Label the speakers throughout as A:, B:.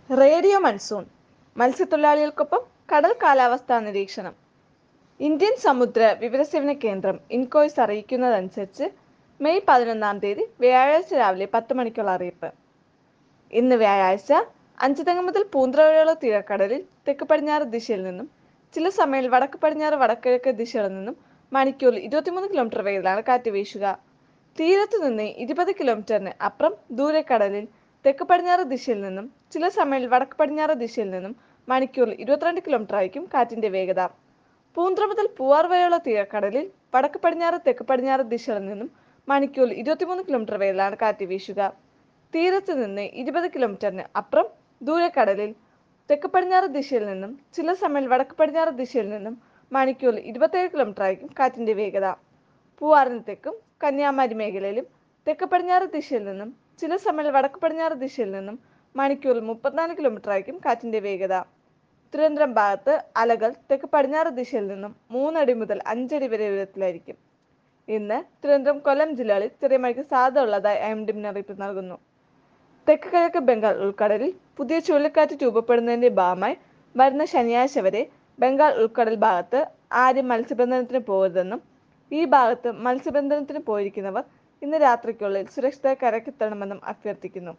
A: radio monsoon മത്സ്യത്തൊഴിലാളികൾക്കൊപ്പം കടൽ കാലാവസ്ഥാ നിരീക്ഷണം ഇന്ത്യൻ സമുദ്ര വിവരസേവന കേന്ദ്രം ഇൻകോയ്സ് അറിയിക്കുന്നതനുസരിച്ച് മെയ് പതിനൊന്നാം തീയതി വ്യാഴാഴ്ച രാവിലെ പത്ത് മണിക്കുള്ള അറിയിപ്പ് ഇന്ന് വ്യാഴാഴ്ച അഞ്ചുതെങ്ങ് മുതൽ പൂന്തറ വരെയുള്ള തീരക്കടലിൽ തെക്ക് പടിഞ്ഞാറ് ദിശയിൽ നിന്നും ചില സമയങ്ങളിൽ വടക്ക് പടിഞ്ഞാറ് വടക്കിഴക്ക് ദിശകളിൽ നിന്നും മണിക്കൂറിൽ ഇരുപത്തിമൂന്ന് കിലോമീറ്റർ വേഗത്തിലാണ് കാറ്റ് വീശുക തീരത്തു നിന്ന് ഇരുപത് കിലോമീറ്ററിന് അപ്പുറം ദൂരക്കടലിൽ തെക്ക് പടിഞ്ഞാറ് ദിശയിൽ നിന്നും ചില സമയങ്ങളിൽ വടക്ക് പടിഞ്ഞാറ് ദിശയിൽ നിന്നും മണിക്കൂറിൽ ഇരുപത്തിരണ്ട് കിലോമീറ്റർ ആയിരിക്കും കാറ്റിന്റെ വേഗത പൂന്ത്ര മുതൽ പൂവാർ വരെയുള്ള തീരക്കടലിൽ വടക്ക് പടിഞ്ഞാറ് തെക്ക് പടിഞ്ഞാറ് ദിശകളിൽ നിന്നും മണിക്കൂറിൽ ഇരുപത്തിമൂന്ന് കിലോമീറ്റർ വേഗത്തിലാണ് കാറ്റ് വീശുക തീരത്ത് നിന്ന് ഇരുപത് കിലോമീറ്ററിന് അപ്പുറം ദൂരക്കടലിൽ തെക്ക് പടിഞ്ഞാറ് ദിശയിൽ നിന്നും ചില സമയം വടക്ക് പടിഞ്ഞാറ് ദിശയിൽ നിന്നും മണിക്കൂറിൽ ഇരുപത്തേഴ് കിലോമീറ്റർ ആയിരിക്കും കാറ്റിന്റെ വേഗത പൂവാറിന് തെക്കും കന്യാകുമാരി മേഖലയിലും തെക്ക് പടിഞ്ഞാറ് ദിശയിൽ നിന്നും ചില സമയം വടക്ക് പടിഞ്ഞാറ് ദിശയിൽ നിന്നും മണിക്കൂറിൽ മുപ്പത്തിനാല് കിലോമീറ്റർ ആയിരിക്കും കാറ്റിന്റെ വേഗത തിരുവനന്തപുരം ഭാഗത്ത് അലകൾ തെക്ക് പടിഞ്ഞാറ് ദിശയിൽ നിന്നും മൂന്നടി മുതൽ അഞ്ചടി വരെ ഉയരത്തിലായിരിക്കും ഇന്ന് തിരുവനന്തപുരം കൊല്ലം ജില്ലകളിൽ ചെറിയ മഴയ്ക്ക് സാധ്യത ഉള്ളതായി ഐ എം ഡി മുന്നറിയിപ്പ് നൽകുന്നു തെക്ക് കിഴക്ക് ബംഗാൾ ഉൾക്കടലിൽ പുതിയ ചുഴലിക്കാറ്റ് രൂപപ്പെടുന്നതിന്റെ ഭാഗമായി വരുന്ന ശനിയാഴ്ച വരെ ബംഗാൾ ഉൾക്കടൽ ഭാഗത്ത് ആരും മത്സ്യബന്ധനത്തിന് പോകരുതെന്നും ഈ ഭാഗത്ത് മത്സ്യബന്ധനത്തിന് പോയിരിക്കുന്നവർ ഇന്ന് രാത്രിക്കുള്ളിൽ സുരക്ഷിത കരക്കെത്തണമെന്നും അഭ്യർത്ഥിക്കുന്നു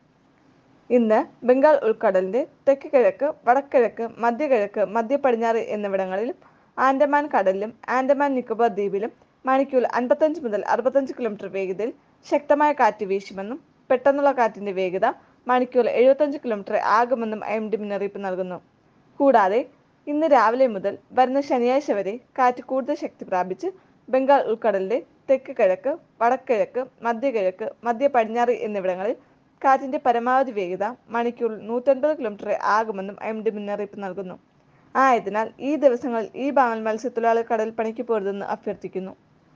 A: ഇന്ന് ബംഗാൾ ഉൾക്കടലിന്റെ തെക്ക് കിഴക്ക് വടക്കിഴക്ക് മധ്യകിഴക്ക് മധ്യ പടിഞ്ഞാറ് എന്നിവിടങ്ങളിലും ആൻഡമാൻ കടലിലും ആൻഡമാൻ നിക്കോബാർ ദ്വീപിലും മണിക്കൂറിൽ അൻപത്തഞ്ച് മുതൽ അറുപത്തഞ്ച് കിലോമീറ്റർ വേഗതയിൽ ശക്തമായ കാറ്റ് വീശുമെന്നും പെട്ടെന്നുള്ള കാറ്റിന്റെ വേഗത മണിക്കൂറിൽ എഴുപത്തഞ്ച് കിലോമീറ്റർ ആകുമെന്നും ഐ എം ഡി മുന്നറിയിപ്പ് നൽകുന്നു കൂടാതെ ഇന്ന് രാവിലെ മുതൽ വരുന്ന ശനിയാഴ്ച വരെ കാറ്റ് കൂടുതൽ ശക്തി പ്രാപിച്ച് ബംഗാൾ ഉൾക്കടലിന്റെ തെക്ക് കിഴക്ക് വടക്കിഴക്ക് മധ്യകിഴക്ക് മധ്യ പടിഞ്ഞാറ് എന്നിവിടങ്ങളിൽ കാറ്റിന്റെ പരമാവധി വേഗത മണിക്കൂറിൽ നൂറ്റൻപത് കിലോമീറ്റർ ആകുമെന്നും ഐ എം ഡി മുന്നറിയിപ്പ് നൽകുന്നു ആയതിനാൽ ഈ ദിവസങ്ങളിൽ ഈ ഭാഗങ്ങൾ മത്സ്യത്തൊഴിലാളികൾ കടൽ പണിക്ക് പോരുതെന്ന് അഭ്യർത്ഥിക്കുന്നു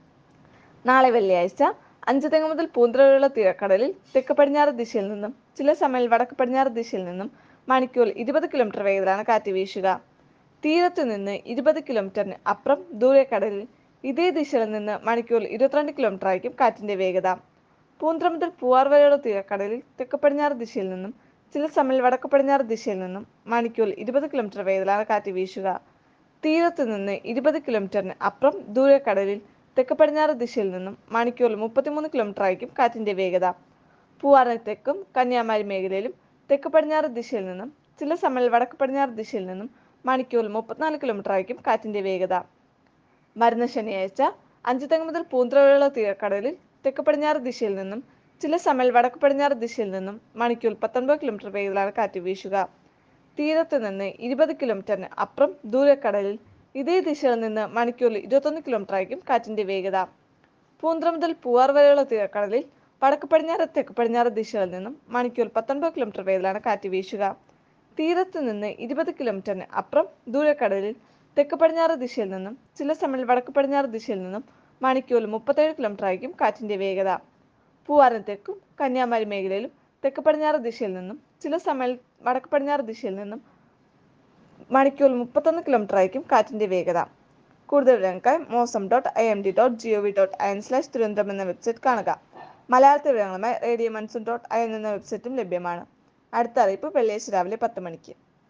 A: നാളെ വെള്ളിയാഴ്ച അഞ്ച് തെങ്ങ് മുതൽ പൂന്തറ വരെയുള്ള തീരക്കടലിൽ തെക്ക് പടിഞ്ഞാറ് ദിശയിൽ നിന്നും ചില സമയം വടക്ക് പടിഞ്ഞാറ് ദിശയിൽ നിന്നും മണിക്കൂറിൽ ഇരുപത് കിലോമീറ്റർ വേഗത്തിലാണ് കാറ്റ് വീശുക തീരത്തു നിന്ന് ഇരുപത് കിലോമീറ്ററിന് അപ്പുറം ദൂരക്കടലിൽ ഇതേ ദിശയിൽ നിന്ന് മണിക്കൂറിൽ ഇരുപത്തിരണ്ട് കിലോമീറ്റർ ആയിരിക്കും കാറ്റിന്റെ വേഗത പൂന്തറ മുതൽ പൂവാർ വരെയുള്ള തീരക്കടലിൽ തെക്ക് പടിഞ്ഞാറ് ദിശയിൽ നിന്നും ചില സമയം വടക്ക് പടിഞ്ഞാറ് ദിശയിൽ നിന്നും മണിക്കൂറിൽ ഇരുപത് കിലോമീറ്റർ വേഗത്തിലാണ് കാറ്റ് വീശുക തീരത്ത് നിന്ന് ഇരുപത് കിലോമീറ്ററിന് അപ്പുറം ദൂരക്കടലിൽ തെക്ക് പടിഞ്ഞാറ് ദിശയിൽ നിന്നും മണിക്കൂറിൽ മുപ്പത്തിമൂന്ന് കിലോമീറ്റർ ആയിരിക്കും കാറ്റിന്റെ വേഗത പൂവാറിന് തെക്കും കന്യാകുമാരി മേഖലയിലും തെക്ക് പടിഞ്ഞാറ് ദിശയിൽ നിന്നും ചില സമയം വടക്ക് പടിഞ്ഞാറ് ദിശയിൽ നിന്നും മണിക്കൂറിൽ മുപ്പത്തിനാല് കിലോമീറ്റർ ആയിരിക്കും കാറ്റിന്റെ വേഗത വരുന്ന ശനിയാഴ്ച അഞ്ച് തെങ്ങ് മുതൽ പൂന്തറ വരെയുള്ള തീരക്കടലിൽ തെക്ക് പടിഞ്ഞാറ് ദിശയിൽ നിന്നും ചില സമയം വടക്ക് പടിഞ്ഞാറ് ദിശയിൽ നിന്നും മണിക്കൂറിൽ പത്തൊൻപത് കിലോമീറ്റർ വേഗത്തിലാണ് കാറ്റ് വീശുക തീരത്ത് നിന്ന് ഇരുപത് കിലോമീറ്ററിന് അപ്പുറം ദൂരക്കടലിൽ ഇതേ ദിശയിൽ നിന്ന് മണിക്കൂറിൽ ഇരുപത്തൊന്ന് കിലോമീറ്റർ ആയിരിക്കും കാറ്റിന്റെ വേഗത പൂന്തറ മുതൽ പൂവാർ വരെയുള്ള തീരക്കടലിൽ വടക്ക് പടിഞ്ഞാറ് തെക്ക് പടിഞ്ഞാറ് ദിശകളിൽ നിന്നും മണിക്കൂറിൽ പത്തൊൻപത് കിലോമീറ്റർ വേഗത്തിലാണ് കാറ്റ് വീശുക തീരത്ത് നിന്ന് ഇരുപത് കിലോമീറ്ററിന് അപ്പുറം ദൂരക്കടലിൽ തെക്ക് പടിഞ്ഞാറ് ദിശയിൽ നിന്നും ചില സമയം വടക്ക് പടിഞ്ഞാറ് ദിശയിൽ നിന്നും മണിക്കൂറിൽ മുപ്പത്തേഴ് കിലോമീറ്റർ ആയിരിക്കും കാറ്റിന്റെ വേഗത പൂവാറിന് തെക്കും കന്യാകുമാരി മേഖലയിലും തെക്ക് പടിഞ്ഞാറ് ദിശയിൽ നിന്നും ചില സമയം വടക്ക് പടിഞ്ഞാറ് ദിശയിൽ നിന്നും മണിക്കൂറിൽ മുപ്പത്തൊന്ന് കിലോമീറ്റർ ആയിരിക്കും കാറ്റിന്റെ വേഗത കൂടുതൽ വിവരങ്ങൾക്കായി Mausam dot I M D dot G O V dot I N slash Thiruvananthapuram എന്ന വെബ്സൈറ്റ് കാണുക മലയാളത്തിൽ വിവരങ്ങളുമായി radio monsoon dot I N എന്ന വെബ്സൈറ്റും ലഭ്യമാണ് അടുത്ത അറിയിപ്പ് വെള്ളിയാഴ്ച രാവിലെ പത്ത് മണിക്ക്